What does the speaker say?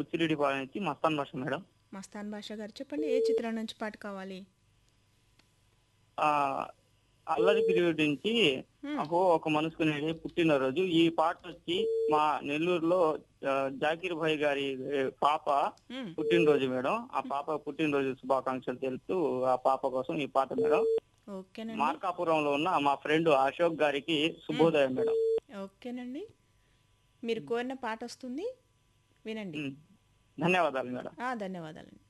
బుచ్చిరెడ్డిపాలెం నుంచి మస్తాన్ భాష మేడం మస్తాన్ భాష గారు చెప్పండి ఏ చిత్రం నుంచి పాట కావాలి ఆ అల్లరి పీరియడ్ నుంచి Hmm. అహో ఒక మనసుకునేది పుట్టినరోజు ఈ పాట వచ్చి మా నెల్లూరులో ఆ, జాకీర్ భాయ్ గారి ఏ, పాప మ్మ్. పుట్టినరోజు మేడం ఆ పాప పుట్టినరోజు శుభాకాంక్షలు తెలుపుతూ ఆ పాప కోసం ఈ పాట మేడం ఓకేనండి మార్కాపురంలో ఉన్న మా ఫ్రెండ్ అశోక్ గారికి శుభోదయం మేడం ఓకేనండి మీరు కోరిన పాట వస్తుంది వినండి ఉమ్. ధన్యవాదాలు మేడం ఆ, ధన్యవాదాలండి